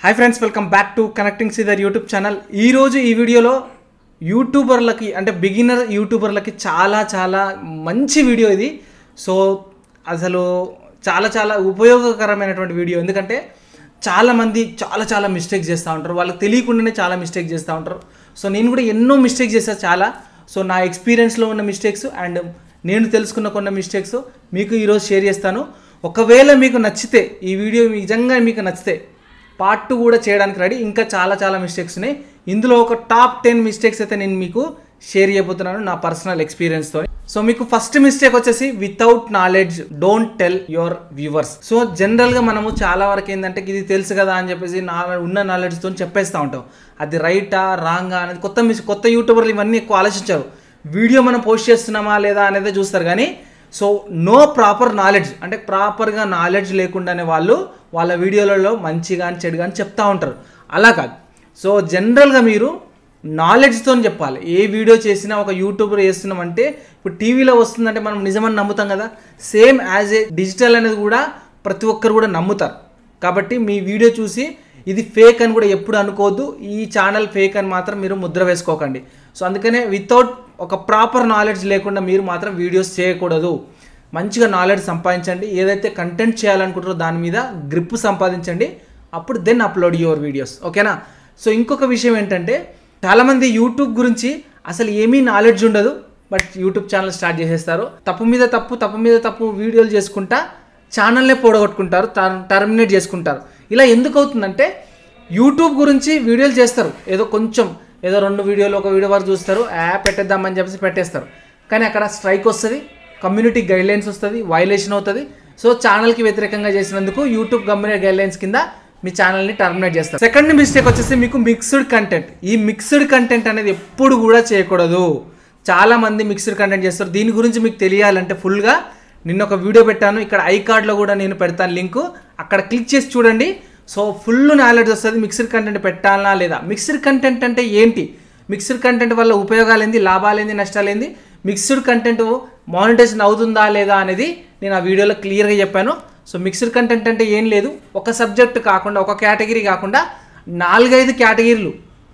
Hi friends welcome back to connecting సీదర్ YouTube channel ఈరోజు ఈ వీడియోలో యూట్యూబర్లకి అంటే బిగినర్ యూట్యూబర్లకి చాలా చాలా మంచి వీడియో ఇది సో అసలు చాలా చాలా ఉపయోగకరమైనటువంటి వీడియో ఎందుకంటే చాలామంది చాలా చాలా మిస్టేక్స్ చేస్తూ ఉంటారు వాళ్ళకి తెలియకుండానే చాలా మిస్టేక్ చేస్తూ ఉంటారు సో నేను కూడా ఎన్నో మిస్టేక్స్ చేశాను చాలా సో నా ఎక్స్పీరియన్స్లో ఉన్న మిస్టేక్స్ అండ్ నేను తెలుసుకున్న కొన్ని మిస్టేక్స్ మీకు ఈరోజు షేర్ చేస్తాను ఒకవేళ మీకు నచ్చితే ఈ వీడియో నిజంగా మీకు నచ్చితే పార్ట్ టూ కూడా చేయడానికి రెడీ ఇంకా చాలా చాలా మిస్టేక్స్ ఉన్నాయి ఇందులో ఒక టాప్ టెన్ మిస్టేక్స్ అయితే నేను మీకు షేర్ చేయబోతున్నాను నా పర్సనల్ ఎక్స్పీరియన్స్తో సో మీకు ఫస్ట్ మిస్టేక్ వచ్చేసి without knowledge don't tell your viewers so జనరల్గా మనము చాలా వరకు ఏంటంటే ఇది తెలుసు కదా అని చెప్పేసి నా ఉన్న నాలెడ్జ్తో చెప్పేస్తూ ఉంటాం అది రైటా రాంగా అనేది కొత్త మిస్ కొత్త యూట్యూబర్లు ఇవన్నీ ఎక్కువ ఆలోచించారు వీడియో మనం పోస్ట్ చేస్తున్నామా లేదా అనేది చూస్తారు కానీ సో నో ప్రాపర్ నాలెడ్జ్ అంటే ప్రాపర్గా నాలెడ్జ్ లేకుండానే వాళ్ళు వాళ్ళ వీడియోలలో మంచి కానీ చెడు కానీ చెప్తా ఉంటారు అలా కాదు సో జనరల్గా మీరు నాలెడ్జ్తో చెప్పాలి ఏ వీడియో చేసినా ఒక యూట్యూబర్ చేస్తున్నామంటే ఇప్పుడు టీవీలో వస్తుందంటే మనం నిజమని నమ్ముతాం కదా సేమ్ యాజ్ ఏ డిజిటల్ అనేది కూడా ప్రతి ఒక్కరు కూడా నమ్ముతారు కాబట్టి మీ వీడియో చూసి ఇది ఫేక్ అని కూడా ఎప్పుడు అనుకోవద్దు ఈ ఛానల్ ఫేక్ అని మాత్రం మీరు ముద్ర వేసుకోకండి సో అందుకనే వితౌట్ ఒక ప్రాపర్ నాలెడ్జ్ లేకుండా మీరు మాత్రం వీడియోస్ చేయకూడదు మంచిగా నాలెడ్జ్ సంపాదించండి ఏదైతే కంటెంట్ చేయాలనుకుంటారో దాని మీద గ్రిప్ సంపాదించండి అప్పుడు దెన్ అప్లోడ్ యువర్ వీడియోస్ ఓకేనా సో ఇంకొక విషయం ఏంటంటే చాలామంది యూట్యూబ్ గురించి అసలు ఏమీ నాలెడ్జ్ ఉండదు బట్ యూట్యూబ్ ఛానల్ స్టార్ట్ చేసేస్తారు తప్పు మీద తప్పు తప్పు మీద తప్పు వీడియోలు చేసుకుంటా ఛానల్నే పొడగొట్టుకుంటారు టర్మినేట్ చేసుకుంటారు ఇలా ఎందుకు అవుతుందంటే యూట్యూబ్ గురించి వీడియోలు చేస్తారు ఏదో కొంచెం ఏదో రెండు వీడియోలు ఒక వీడియో వరకు చూస్తారు యాప్ పెట్టేద్దామని చెప్పేసి పెట్టేస్తారు కానీ అక్కడ స్ట్రైక్ వస్తుంది కమ్యూనిటీ గైడ్లైన్స్ వస్తుంది వైలేషన్ అవుతుంది సో ఛానల్కి వ్యతిరేకంగా చేసినందుకు యూట్యూబ్ కమ్యూనిటీ గైడ్లైన్స్ కింద మీ ఛానల్ని టర్మినేట్ చేస్తారు సెకండ్ మిస్టేక్ వచ్చేసి మీకు మిక్స్డ్ కంటెంట్ ఈ మిక్స్డ్ కంటెంట్ అనేది ఎప్పుడు కూడా చేయకూడదు చాలా మంది మిక్స్డ్ కంటెంట్ చేస్తారు దీని గురించి మీకు తెలియాలంటే ఫుల్గా నిన్న ఒక వీడియో పెట్టాను ఇక్కడ ఐ కార్డ్లో కూడా నేను పెడతాను లింకు అక్కడ క్లిక్ చేసి చూడండి సో ఫుల్ నాలెడ్జ్ వస్తుంది మిక్స్డ్ కంటెంట్ పెట్టాలనా లేదా మిక్స్డ్ కంటెంట్ అంటే ఏంటి మిక్స్డ్ కంటెంట్ వల్ల ఉపయోగాలు ఏంది లాభాలు ఏంది నష్టాలు ఏంది మిక్స్డ్ కంటెంట్ మానిటైజేషన్ అవుతుందా లేదా అనేది నేను ఆ వీడియోలో క్లియర్గా చెప్పాను సో మిక్స్డ్ కంటెంట్ అంటే ఏం లేదు ఒక సబ్జెక్ట్ కాకుండా ఒక కేటగిరీ కాకుండా నాలుగైదు కేటగిరీలు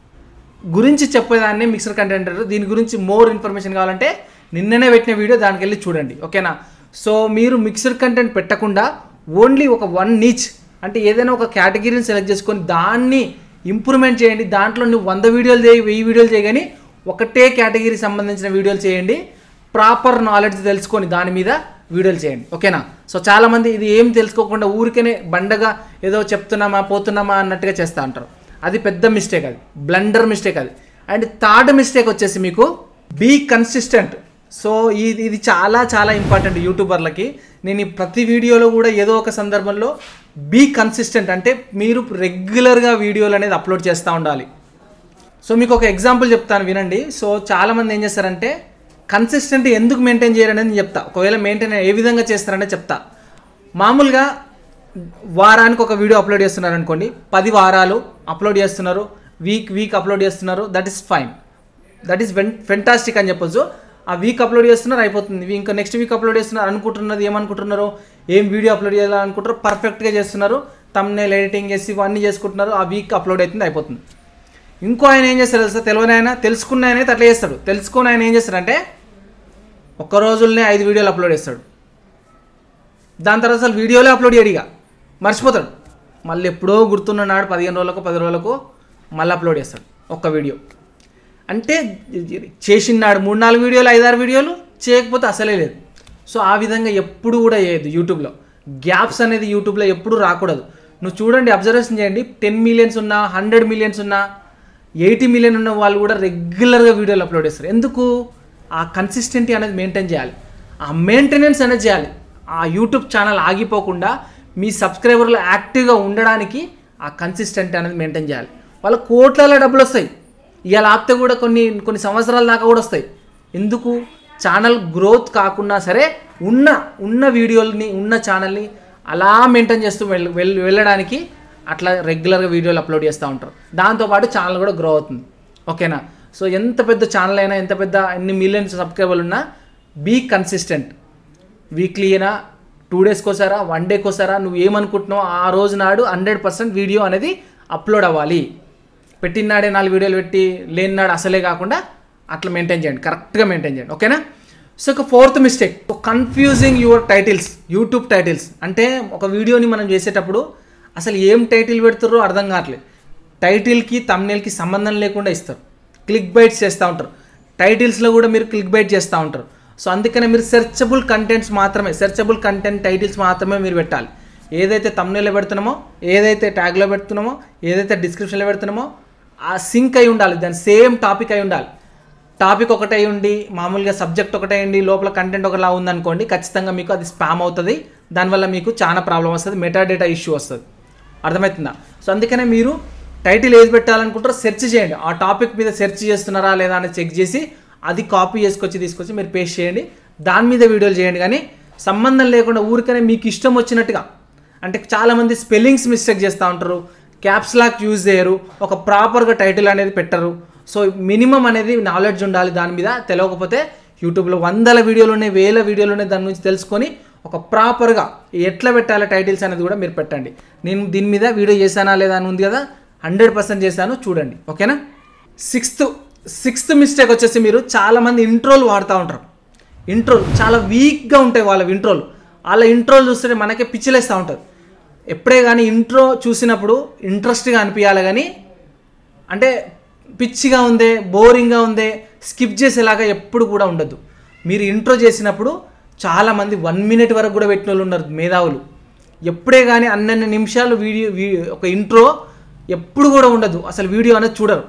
గురించి చెప్పేదాన్ని మిక్స్డ్ కంటెంట్ అంటారు దీని గురించి మోర్ ఇన్ఫర్మేషన్ కావాలంటే నిన్ననే పెట్టిన వీడియో దానికి వెళ్ళి చూడండి ఓకేనా సో మీరు మిక్స్డ్ కంటెంట్ పెట్టకుండా ఓన్లీ ఒక వన్ నీచ్ అంటే ఏదైనా ఒక కేటగిరీని సెలెక్ట్ చేసుకొని దాన్ని ఇంప్రూవ్మెంట్ చేయండి దాంట్లో నువ్వు వంద వీడియోలు చేయి వెయ్యి వీడియోలు చేయగాని ఒకటే కేటగిరీ సంబంధించిన వీడియోలు చేయండి ప్రాపర్ నాలెడ్జ్ తెలుసుకొని దాని మీద వీడియోలు చేయండి ఓకేనా సో చాలామంది ఇది ఏం తెలుసుకోకుండా ఊరికనే బండగా ఏదో చెప్తున్నామా పోతున్నామా అన్నట్టుగా చేస్తూ ఉంటారు అది పెద్ద మిస్టేక్ అది బ్లండర్ మిస్టేక్ అది అండ్ థర్డ్ మిస్టేక్ వచ్చేసి మీకు బీ కన్సిస్టెంట్ సో ఇది ఇది చాలా చాలా ఇంపార్టెంట్ యూట్యూబర్లకి నేను ఈ ప్రతి వీడియోలో కూడా ఏదో ఒక సందర్భంలో బీ కన్సిస్టెంట్ అంటే మీరు రెగ్యులర్గా వీడియోలు అనేది అప్లోడ్ చేస్తూ ఉండాలి సో మీకు ఒక ఎగ్జాంపుల్ చెప్తాను వినండి సో చాలామంది ఏం చేస్తారంటే కన్సిస్టెంట్ ఎందుకు మెయింటైన్ చేయాలనేది నేను చెప్తా ఒకవేళ మెయింటైన్ ఏ విధంగా చేస్తారంటే చెప్తా మామూలుగా వారానికి ఒక వీడియో అప్లోడ్ చేస్తున్నారు అనుకోండి పది వారాలు అప్లోడ్ చేస్తున్నారు వీక్ వీక్ అప్లోడ్ చేస్తున్నారు that is fine that is when fantastic అని చెప్పొచ్చు ఆ వీక్ అప్లోడ్ చేస్తున్నారు అయిపోతుంది ఇంకా నెక్స్ట్ వీక్ అప్లోడ్ చేస్తున్నారు అనుకుంటున్నది ఏమనుకుంటున్నారు ఏం వీడియో అప్లోడ్ చేయాలనుకుంటారు పర్ఫెక్ట్గా చేస్తున్నారు తమ్నే ఎడిటింగ్ చేసి ఇవన్నీ చేసుకుంటున్నారు ఆ వీక్ అప్లోడ్ అవుతుంది అయిపోతుంది ఇంకో ఆయన ఏం చేస్తారు తెలుసా తెలియని ఆయన తెలుసుకున్న ఆయన అయితే అట్లా చేస్తాడు తెలుసుకున్న ఆయన ఏం చేస్తాడంటే ఒక్క రోజులనే ఐదు వీడియోలు అప్లోడ్ చేస్తాడు దాని తర్వాత అసలు వీడియోలే అప్లోడ్ చేయడు ఇక మర్చిపోతాడు మళ్ళీ ఎప్పుడో గుర్తున్న నాడు పదిహేను రోజులకు పది రోజులకు మళ్ళీ అప్లోడ్ చేస్తాడు ఒక్క వీడియో అంటే చేసినాడు మూడు నాలుగు వీడియోలు ఐదారు వీడియోలు చేయకపోతే అసలే లేదు సో ఆ విధంగా ఎప్పుడు కూడా చేయదు యూట్యూబ్లో గ్యాప్స్ అనేది యూట్యూబ్లో ఎప్పుడు రాకూడదు నువ్వు చూడండి అబ్జర్వేషన్ చేయండి టెన్ మిలియన్స్ ఉన్నా హండ్రెడ్ మిలియన్స్ ఉన్నా ఎయిటీ మిలియన్ ఉన్న వాళ్ళు కూడా రెగ్యులర్గా వీడియోలు అప్లోడ్ చేస్తారు ఎందుకు ఆ కన్సిస్టెంటీ అనేది మెయింటైన్ చేయాలి ఆ మెయింటెనెన్స్ అనేది చేయాలి ఆ యూట్యూబ్ ఛానల్ ఆగిపోకుండా మీ సబ్స్క్రైబర్లు యాక్టివ్గా ఉండడానికి ఆ కన్సిస్టెంట్ అనేది మెయింటైన్ చేయాలి వాళ్ళ కోట్లలో డబ్బులు వస్తాయి ఇవాళ ఆపితే కూడా కొన్ని కొన్ని సంవత్సరాల దాకా కూడా వస్తాయి ఎందుకు ఛానల్ గ్రోత్ కాకుండా సరే ఉన్న ఉన్న వీడియోలని ఉన్న ఛానల్ని అలా మెయింటైన్ చేస్తూ వెళ్ వెళ్- వెళ్ళడానికి అట్లా రెగ్యులర్గా వీడియోలు అప్లోడ్ చేస్తూ ఉంటారు దాంతోపాటు ఛానల్ కూడా గ్రో అవుతుంది ఓకేనా సో ఎంత పెద్ద ఛానల్ అయినా ఎంత పెద్ద ఎన్ని మిలియన్స్ సబ్స్క్రైబర్లు ఉన్నా బీ కన్సిస్టెంట్ వీక్లీ అయినా టూ డేస్కి వస్తారా వన్ డేకి వస్తారా నువ్వు ఏమనుకుంటున్నావు ఆ రోజు నాడు హండ్రెడ్ పర్సెంట్ వీడియో అనేది అప్లోడ్ అవ్వాలి పెట్టినాడే నాలుగు వీడియోలు పెట్టి లేనినాడు అసలే కాకుండా అట్లా మెయింటైన్ చేయండి కరెక్ట్గా మెయింటైన్ చేయండి ఓకేనా సో ఒక fourth mistake confusing your titles YouTube titles అంటే ఒక వీడియోని మనం చేసేటప్పుడు అసలు ఏం టైటిల్ పెడుతారో అర్థం కావట్లేదు టైటిల్కి తమ్నేల్కి సంబంధం లేకుండా ఇస్తారు క్లిక్ బైట్స్ చేస్తూ ఉంటారు టైటిల్స్లో కూడా మీరు క్లిక్ బైట్ చేస్తూ ఉంటారు సో అందుకనే మీరు సెర్చబుల్ కంటెంట్స్ మాత్రమే సెర్చబుల్ కంటెంట్ టైటిల్స్ మాత్రమే మీరు పెట్టాలి ఏదైతే తమ్నేల్లో పెడుతున్నామో ఏదైతే ట్యాగ్లో పెడుతున్నామో ఏదైతే డిస్క్రిప్షన్లో పెడుతున్నామో ఆ సింక్ అయి ఉండాలి దాని సేమ్ టాపిక్ అయి ఉండాలి టాపిక్ ఒకటై ఉండి మామూలుగా సబ్జెక్ట్ ఒకటై ఉండి లోపల కంటెంట్ ఒకలా ఉందనుకోండి ఖచ్చితంగా మీకు అది స్పామ్ అవుతుంది దానివల్ల మీకు చాలా ప్రాబ్లం వస్తుంది మెటాడేటా ఇష్యూ వస్తుంది అర్థమవుతుందా సో అందుకనే మీరు టైటిల్ ఏది పెట్టాలనుకుంటారో సెర్చ్ చేయండి ఆ టాపిక్ మీద సెర్చ్ చేస్తున్నారా లేదా అని చెక్ చేసి అది కాపీ చేసుకొచ్చి తీసుకొచ్చి మీరు పేస్ట్ చేయండి దాని మీద వీడియోలు చేయండి కానీ సంబంధం లేకుండా ఊరికనే మీకు ఇష్టం వచ్చినట్టుగా అంటే చాలామంది స్పెల్లింగ్స్ మిస్టేక్ చేస్తూ ఉంటారు క్యాప్స్ లాక్ యూజ్ చేయరు ఒక ప్రాపర్గా టైటిల్ అనేది పెట్టరు సో మినిమం అనేది నాలెడ్జ్ ఉండాలి దాని మీద తెలియకపోతే యూట్యూబ్లో వందల వీడియోలు ఉన్నాయి వేల వీడియోలు ఉన్నాయి దాని గురించి తెలుసుకొని ఒక ప్రాపర్గా ఎట్లా పెట్టాలి టైటిల్స్ అనేది కూడా మీరు పెట్టండి నేను దీని మీద వీడియో చేశానా లేదా అని ఉంది కదా హండ్రెడ్ పర్సెంట్ చేశాను చూడండి ఓకేనా సిక్స్త్ సిక్స్త్ మిస్టేక్ వచ్చేసి మీరు చాలామంది ఇంట్రోలు వాడుతూ ఉంటారు ఇంట్రోలు చాలా వీక్గా ఉంటాయి వాళ్ళ ఇంట్రోలు వాళ్ళ ఇంట్రోలు చూస్తే మనకే పిచ్చిలేస్తూ ఉంటుంది ఎప్పుడే కానీ ఇంట్రో చూసినప్పుడు ఇంట్రెస్ట్గా అనిపించాలి కానీ అంటే పిచ్చిగా ఉందే బోరింగ్గా ఉందే స్కిప్ చేసేలాగా ఎప్పుడు కూడా ఉండదు మీరు ఇంట్రో చేసినప్పుడు చాలామంది వన్ మినిట్ వరకు కూడా పెట్టిన వాళ్ళు ఉన్నారు మేధావులు ఎప్పుడే కానీ అన్నన్ని నిమిషాలు వీడియో వీ- ఒక ఇంట్రో ఎప్పుడు కూడా ఉండదు అసలు వీడియో అనేది చూడరు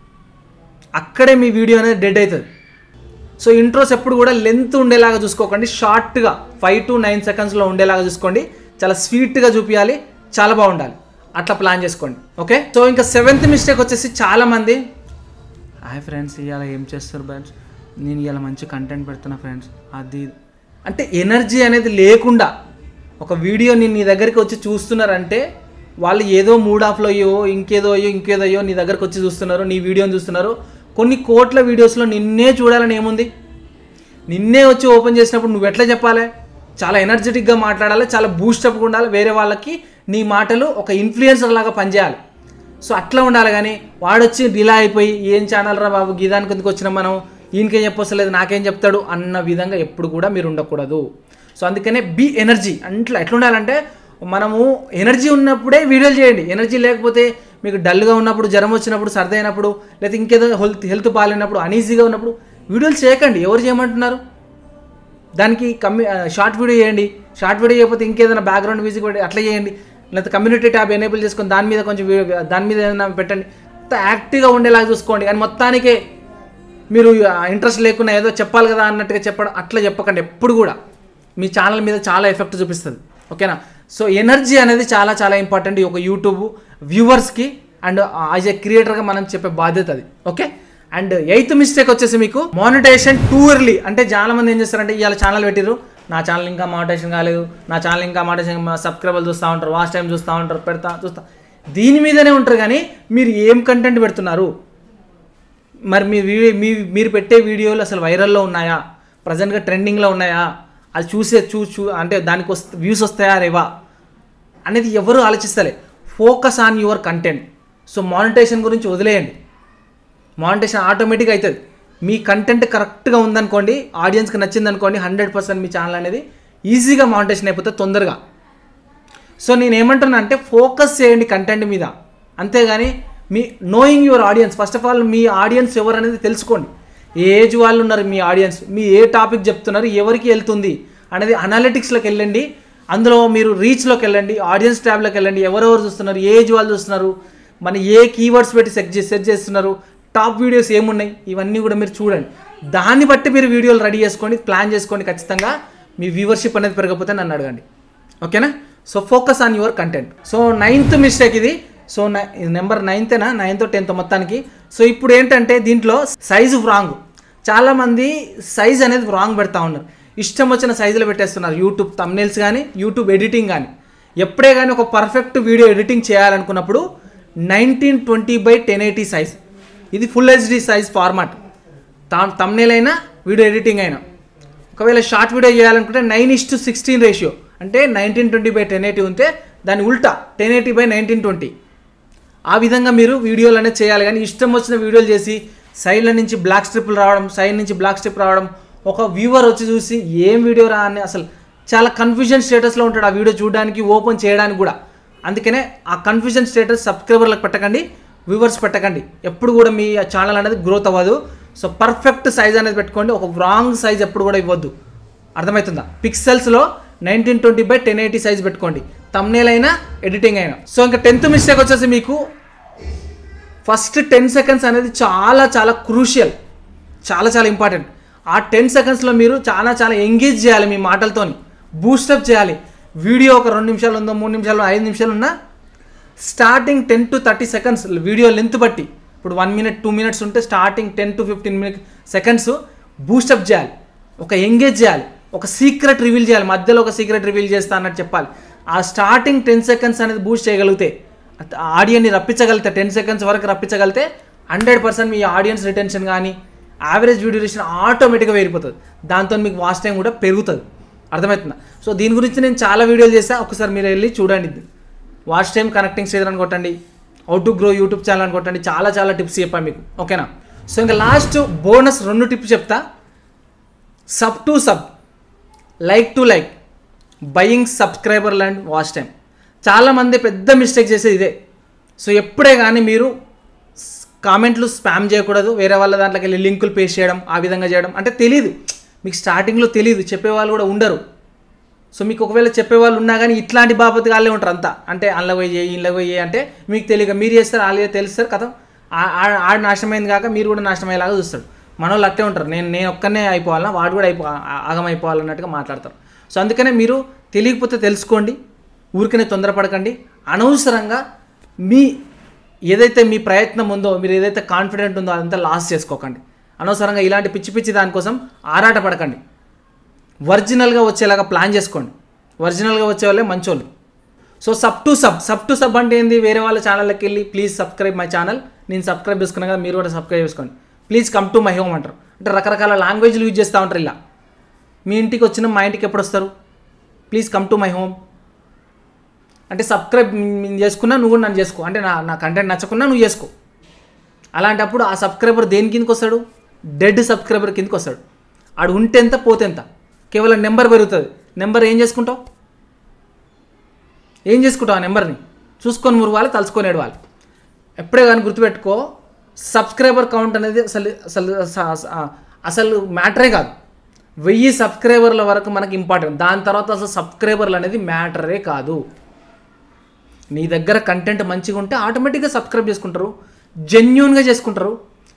అక్కడే మీ వీడియో అనేది డెడ్ అవుతుంది సో ఇంట్రోస్ ఎప్పుడు కూడా లెంత్ ఉండేలాగా చూసుకోకండి షార్ట్గా ఫైవ్ టు నైన్ సెకండ్స్లో ఉండేలాగా చూసుకోండి చాలా స్వీట్గా చూపించాలి చాలా బాగుండాలి అట్లా ప్లాన్ చేసుకోండి ఓకే సో ఇంకా సెవెంత్ మిస్టేక్ వచ్చేసి చాలామంది హాయ్ ఫ్రెండ్స్ ఇవాళ ఏం చేస్తారు ఫ్రెండ్స్ నేను ఇవాళ మంచి కంటెంట్ పెడుతున్నా ఫ్రెండ్స్ అది ఇది." అంటే ఎనర్జీ అనేది లేకుండా ఒక వీడియో నేను నీ దగ్గరికి వచ్చి చూస్తున్నారంటే వాళ్ళు ఏదో మూడ్ ఆఫ్లో అయ్యో ఇంకేదో అయ్యో ఇంకేదో అయ్యో నీ దగ్గరకు వచ్చి చూస్తున్నారు నీ వీడియోని చూస్తున్నారు కొన్ని కోట్ల వీడియోస్లో నిన్నే చూడాలని ఏముంది నిన్నే వచ్చి ఓపెన్ చేసినప్పుడు నువ్వు ఎట్లా చెప్పాలి చాలా ఎనర్జెటిక్గా మాట్లాడాలి చాలా బూస్టప్గా ఉండాలి వేరే వాళ్ళకి నీ మాటలు ఒక ఇన్ఫ్లుయెన్సర్ లాగా పనిచేయాలి సో అట్లా ఉండాలి కానీ వాడొచ్చి డిలా అయిపోయి ఏం ఛానల్ రా బాబు గీదానికి ఎందుకు వచ్చినాం మనం ఈయనకేం చెప్పొస్తలేదు నాకేం చెప్తాడు అన్న విధంగా ఎప్పుడు కూడా మీరు ఉండకూడదు సో అందుకనే బి ఎనర్జీ అంట్లో ఎట్లా ఉండాలంటే మనము ఎనర్జీ ఉన్నప్పుడే వీడియోలు చేయండి ఎనర్జీ లేకపోతే మీకు డల్గా ఉన్నప్పుడు జ్వరం వచ్చినప్పుడు సర్ది అయినప్పుడు లేకపోతే ఇంకేదో హెల్త్ హెల్త్ బాగాలేనప్పుడు అనీజీగా ఉన్నప్పుడు వీడియోలు చేయకండి ఎవరు చేయమంటున్నారు దానికి కమ్యూ షార్ట్ వీడియో చేయండి షార్ట్ వీడియో చేయకపోతే ఇంకేదైనా బ్యాక్గ్రౌండ్ మ్యూజిక్ పెట్టి అట్లా చేయండి లేకపోతే కమ్యూనిటీ ట్యాబ్ ఎనేబుల్ చేసుకొని దాని మీద కొంచెం వీడియో దాని మీద ఏదైనా పెట్టండి అంత యాక్టివ్గా ఉండేలాగా చూసుకోండి కానీ మొత్తానికే మీరు ఇంట్రెస్ట్ లేకుండా ఏదో చెప్పాలి కదా అన్నట్టుగా చెప్పడం అట్లా చెప్పకండి ఎప్పుడు కూడా మీ ఛానల్ మీద చాలా ఎఫెక్ట్ చూపిస్తుంది ఓకేనా సో ఎనర్జీ అనేది చాలా చాలా ఇంపార్టెంట్ ఈ ఒక యూట్యూబ్ వ్యూవర్స్కి అండ్ యాజ్ ఏ క్రియేటర్గా మనం చెప్పే బాధ్యత అది ఓకే అండ్ ఎయిత్ మిస్టేక్ వచ్చేసి మీకు మానిటైజేషన్ టూ ఎర్లీ అంటే చాలా మంది ఏం చేస్తారంటే ఇవాళ ఛానల్ పెట్టిర్రు నా ఛానల్ ఇంకా మానిటైజేషన్ కాలేదు నా ఛానల్ ఇంకా మానిటైజేషన్ సబ్స్క్రైబర్లు చూస్తూ ఉంటారు వాచ్ టైం చూస్తూ ఉంటారు పెడతా చూస్తా దీని మీదనే ఉంటారు కానీ మీరు ఏం కంటెంట్ పెడుతున్నారు మరి మీ వీడియో మీ మీరు పెట్టే వీడియోలు అసలు వైరల్లో ఉన్నాయా ప్రజెంట్గా ట్రెండింగ్లో ఉన్నాయా అది చూసే చూ చూ అంటే దానికి వస్తే వ్యూస్ వస్తాయా రేవా అనేది ఎవరు ఆలోచిస్తలే focus on your content so monetization గురించి వదిలేయండి మానిటేషన్ ఆటోమేటిక్గా అవుతుంది మీ కంటెంట్ కరెక్ట్గా ఉందనుకోండి ఆడియన్స్కి నచ్చింది అనుకోండి హండ్రెడ్ పర్సెంట్ మీ ఛానల్ అనేది ఈజీగా మానిటేషన్ అయిపోతుంది తొందరగా సో నేను ఏమంటున్నా అంటే ఫోకస్ చేయండి కంటెంట్ మీద అంతేగాని మీ knowing your audience first of all మీ ఆడియన్స్ ఎవరు అనేది తెలుసుకోండి ఏ ఏజ్ వాళ్ళు ఉన్నారు మీ ఆడియన్స్ మీ ఏ టాపిక్ చెప్తున్నారు ఎవరికి వెళ్తుంది అనేది అనాలిటిక్స్లోకి వెళ్ళండి అందులో మీరు రీచ్లోకి వెళ్ళండి ఆడియన్స్ ట్యాబ్లోకి వెళ్ళండి ఎవరెవరు చూస్తున్నారు ఏ ఏజ్ వాళ్ళు చూస్తున్నారు మన ఏ కీవర్డ్స్ పెట్టి సెట్ చేసి సెట్ చేస్తున్నారు టాప్ వీడియోస్ ఏమున్నాయి ఇవన్నీ కూడా మీరు చూడండి దాన్ని బట్టి మీరు వీడియోలు రెడీ చేసుకోండి ప్లాన్ చేసుకోండి ఖచ్చితంగా మీ వ్యూవర్షిప్ అనేది పెరగకపోతే నన్ను అడగండి ఓకేనా so focus on your content so ninth mistake ఇది సో నెంబర్ నైన్తేనా నైన్త్ టెన్త్ మొత్తానికి సో ఇప్పుడు ఏంటంటే దీంట్లో సైజు రాంగ్ చాలామంది సైజ్ అనేది రాంగ్ పెడతా ఉన్నారు ఇష్టం వచ్చిన సైజులో పెట్టేస్తున్నారు యూట్యూబ్ తమ్నేల్స్ కానీ యూట్యూబ్ ఎడిటింగ్ కానీ ఎప్పుడే కానీ ఒక పర్ఫెక్ట్ వీడియో ఎడిటింగ్ చేయాలనుకున్నప్పుడు nineteen twenty by ten eighty size ఇది full HD size format thumbnail అయినా వీడియో ఎడిటింగ్ అయినా ఒకవేళ షార్ట్ వీడియో చేయాలనుకుంటే nine is to sixteen ratio అంటే nineteen twenty by ten eighty ఉంటే దాని ఉల్టా ten eighty by nineteen twenty ఆ విధంగా మీరు వీడియోలు అనేది చేయాలి కానీ ఇష్టం వచ్చిన వీడియోలు చేసి సైడ్ల నుంచి బ్లాక్ స్ట్రిప్లు రావడం సైడ్ నుంచి బ్లాక్ స్ట్రిప్ రావడం ఒక వ్యూవర్ వచ్చి చూసి ఏం వీడియో రా అని అసలు చాలా కన్ఫ్యూజన్ స్టేటస్లో ఉంటాడు ఆ వీడియో చూడడానికి ఓపెన్ చేయడానికి కూడా అందుకనే ఆ కన్ఫ్యూజన్ స్టేటస్ సబ్స్క్రైబర్లకు పెట్టకండి వ్యూవర్స్ పెట్టకండి ఎప్పుడు కూడా మీ ఛానల్ అనేది గ్రోత్ అవ్వదు సో పర్ఫెక్ట్ సైజ్ అనేది పెట్టుకోండి ఒక రాంగ్ సైజ్ ఎప్పుడు కూడా ఇవ్వద్దు అర్థమవుతుందా పిక్సెల్స్లో nineteen twenty by ten eighty size పెట్టుకోండి తమ్నేల్ అయినా ఎడిటింగ్ అయినా సో ఇంకా టెన్త్ మిస్టేక్ వచ్చేసి మీకు ఫస్ట్ టెన్ సెకండ్స్ అనేది చాలా చాలా క్రూషియల్ చాలా చాలా ఇంపార్టెంట్ ఆ టెన్ సెకండ్స్లో మీరు చాలా చాలా ఎంగేజ్ చేయాలి మీ మాటలతోని బూస్టప్ చేయాలి వీడియో ఒక రెండు నిమిషాలు ఉందో మూడు నిమిషాలు ఐదు నిమిషాలు ఉన్నా starting ten to thirty seconds video length బట్టి ఇప్పుడు వన్ మినిట్ టూ మినిట్స్ ఉంటే starting ten to fifteen minute seconds boost up చేయాలి ఒక ఎంగేజ్ చేయాలి ఒక సీక్రెట్ రివీల్ చేయాలి మధ్యలో ఒక సీక్రెట్ రివీల్ చేస్తా అన్నట్టు చెప్పాలి ఆ స్టార్టింగ్ టెన్ సెకండ్స్ అనేది బూస్ట్ చేయగలిగితే ఆడియన్ని రప్పించగలిగితే టెన్ సెకండ్స్ వరకు రప్పించగలిగితే హండ్రెడ్ పర్సెంట్ మీ ఆడియన్స్ రిటెన్షన్ కానీ యావరేజ్ వీడియో రిటెన్షన్ ఆటోమేటిక్గా పెరిగిపోతుంది దాంతో మీకు వాచ్ టైం కూడా పెరుగుతుంది అర్థమవుతుందా సో దీని గురించి నేను చాలా వీడియోలు చేసా ఒకసారి మీరు వెళ్ళి చూడండి వాచ్ టైం కనెక్టింగ్ స్టేజ్ అని కొట్టండి how to grow YouTube channel అని కొట్టండి చాలా చాలా టిప్స్ చెప్పాను మీకు ఓకేనా సో ఇంకా లాస్ట్ బోనస్ రెండు టిప్స్ చెప్తా sub to sub like to like buying subscriber and watch time చాలామంది పెద్ద మిస్టేక్ చేసేది ఇదే సో ఎప్పుడే కానీ మీరు కామెంట్లు స్పామ్ చేయకూడదు వేరే వాళ్ళ దాంట్లోకి వెళ్ళి లింకులు పేస్ట్ చేయడం ఆ విధంగా చేయడం అంటే తెలియదు మీకు స్టార్టింగ్లో తెలియదు చెప్పేవాళ్ళు కూడా ఉండరు సో మీకు ఒకవేళ చెప్పేవాళ్ళు ఉన్నా కానీ ఇట్లాంటి బాబతి వాళ్ళే ఉంటారు అంతా అంటే అందులో పోయి చేయి ఇంట్లో పోయి చేయి అంటే మీకు తెలియక మీరు చేస్తారు వాళ్ళే తెలుస్తారు కదా ఆడ నాశనమైంది కాక మీరు కూడా నాశనం అయ్యేలాగా చూస్తాడు మన వాళ్ళు అట్టే ఉంటారు నేను నేను ఒక్కనే అయిపోవాలన్నా వాడు కూడా అయిపో ఆగం అయిపోవాలన్నట్టుగా మాట్లాడతారు సో అందుకనే మీరు తెలియకపోతే తెలుసుకోండి ఊరికనే తొందరపడకండి అనవసరంగా మీ ఏదైతే మీ ప్రయత్నం ఉందో మీరు ఏదైతే కాన్ఫిడెంట్ ఉందో అదంతా లాస్ చేసుకోకండి అనవసరంగా ఇలాంటి పిచ్చి పిచ్చి దానికోసం ఆరాట పడకండి ఒరిజినల్గా వచ్చేలాగా ప్లాన్ చేసుకోండి ఒరిజినల్గా వచ్చే వాళ్ళే మంచోళ్ళు so sub to sub sub to sub అంటే ఏంది వేరే వాళ్ళ ఛానల్కి వెళ్ళి ప్లీజ్ సబ్స్క్రైబ్ మై ఛానల్ నేను సబ్స్క్రైబ్ చేసుకున్నా కదా మీరు కూడా సబ్స్క్రైబ్ చేసుకోండి please come to my home అంటారు అంటే రకరకాల లాంగ్వేజ్లు యూజ్ చేస్తూ ఉంటారు ఇలా మీ ఇంటికి వచ్చిన మా ఇంటికి ఎప్పుడు వస్తారు please come to my home అంటే సబ్స్క్రైబ్ నేను చేసుకున్నా నువ్వు కూడా నన్ను చేసుకో అంటే నా నా కంటెంట్ నచ్చకున్నా నువ్వు చేసుకో అలాంటప్పుడు ఆ సబ్స్క్రైబర్ దేని కిందకి వస్తాడు డెడ్ సబ్స్క్రైబర్ కిందకి వస్తాడు ఆడు ఉంటే ఎంత పోతే ఎంత కేవలం నెంబర్ పెరుగుతుంది నెంబర్ ఏం చేసుకుంటావు ఏం చేసుకుంటావు ఆ నెంబర్ని చూసుకొని మురవాలి తలుచుకొని ఏడవాలి ఎప్పుడే కానీ గుర్తుపెట్టుకో సబ్స్క్రైబర్ కౌంట్ అనేది అసలు అసలు స- అసలు మ్యాటరే కాదు వెయ్యి సబ్స్క్రైబర్ల వరకు మనకి ఇంపార్టెంట్ దాని తర్వాత అసలు సబ్స్క్రైబర్లు అనేది మ్యాటరే కాదు నీ దగ్గర కంటెంట్ మంచిగా ఉంటే ఆటోమేటిక్గా సబ్స్క్రైబ్ చేసుకుంటారు జెన్యున్గా చేసుకుంటారు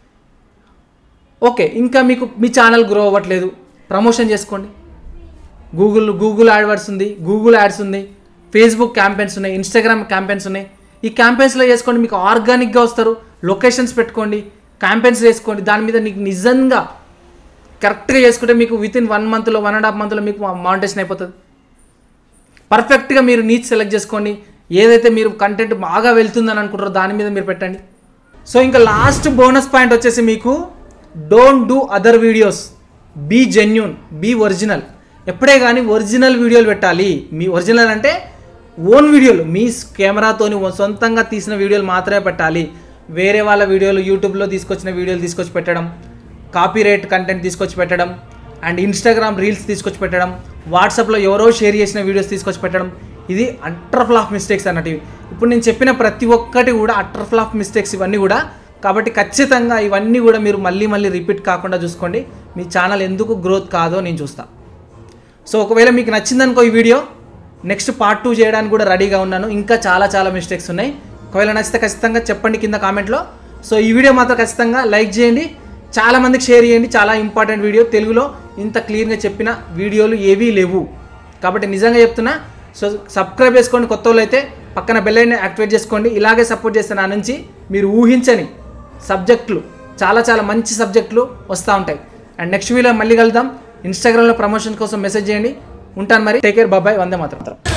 ఓకే ఇంకా మీకు మీ ఛానల్ గ్రో అవ్వట్లేదు ప్రమోషన్ చేసుకోండి గూగుల్ గూగుల్ యాడ్వర్డ్స్ ఉంది గూగుల్ యాడ్స్ ఉంది ఫేస్బుక్ క్యాంపెయిన్స్ ఉన్నాయి ఇన్స్టాగ్రామ్ క్యాంపెయిన్స్ ఉన్నాయి ఈ క్యాంపెయిన్స్లో చేసుకోండి మీకు ఆర్గానిక్గా వస్తారు లొకేషన్స్ పెట్టుకోండి క్యాంపెయిన్స్ వేసుకోండి దాని మీద నీకు నిజంగా కరెక్ట్గా చేసుకుంటే మీకు విత్ ఇన్ వన్ మంత్లో వన్ అండ్ హాఫ్ మంత్లో మీకు మానిటేషన్ అయిపోతుంది పర్ఫెక్ట్గా మీరు నీచ్ సెలెక్ట్ చేసుకోండి ఏదైతే మీరు కంటెంట్ బాగా వెళ్తుందని అనుకుంటారో దాని మీద మీరు పెట్టండి సో ఇంకా లాస్ట్ బోనస్ పాయింట్ వచ్చేసి మీకు don't do other videos be genuine be original ఎప్పుడే కానీ ఒరిజినల్ వీడియోలు పెట్టాలి మీ ఒరిజినల్ అంటే ఓన్ వీడియోలు మీ కెమెరాతోని సొంతంగా తీసిన వీడియోలు మాత్రమే పెట్టాలి వేరే వాళ్ళ వీడియోలు యూట్యూబ్లో తీసుకొచ్చిన వీడియోలు తీసుకొచ్చి పెట్టడం కాపీరైట్ కంటెంట్ తీసుకొచ్చి పెట్టడం అండ్ ఇన్స్టాగ్రామ్ రీల్స్ తీసుకొచ్చి పెట్టడం వాట్సాప్లో ఎవరో షేర్ చేసిన వీడియోస్ తీసుకొచ్చి పెట్టడం ఇది అట్టర్ ఫ్లాప్ మిస్టేక్స్ అన్నట్టు ఇప్పుడు నేను చెప్పిన ప్రతి ఒక్కటి కూడా అట్టర్ ఫ్లాప్ మిస్టేక్స్ ఇవన్నీ కూడా కాబట్టి ఖచ్చితంగా ఇవన్నీ కూడా మీరు మళ్ళీ మళ్ళీ రిపీట్ కాకుండా చూసుకోండి మీ ఛానల్ ఎందుకు గ్రోత్ కాదో నేను చూస్తాను సో ఒకవేళ మీకు నచ్చిందనుకో ఈ వీడియో నెక్స్ట్ పార్ట్ టూ చేయడానికి కూడా రెడీగా ఉన్నాను ఇంకా చాలా చాలా మిస్టేక్స్ ఉన్నాయి ఒకవేళ నచ్చితే ఖచ్చితంగా చెప్పండి కింద కామెంట్లో సో ఈ వీడియో మాత్రం ఖచ్చితంగా లైక్ చేయండి చాలా మందికి షేర్ చేయండి చాలా ఇంపార్టెంట్ వీడియో తెలుగులో ఇంత క్లియర్గా చెప్పిన వీడియోలు ఏవీ లేవు కాబట్టి నిజంగా చెప్తున్నా సో సబ్స్క్రైబ్ చేసుకోండి కొత్త వాళ్ళు అయితే పక్కన బెల్ ఐకాన్ యాక్టివేట్ చేసుకోండి ఇలాగే సపోర్ట్ చేస్తే నా నుంచి మీరు ఊహించని సబ్జెక్టులు చాలా చాలా మంచి సబ్జెక్టులు వస్తూ ఉంటాయి అండ్ నెక్స్ట్ వీడియో మళ్ళీ కలుద్దాం ఇన్స్టాగ్రామ్లో ప్రమోషన్ కోసం మెసేజ్ చేయండి ఉంటాను మరి టేక్ కేర్ బాబాయ్ వందే మాత్రం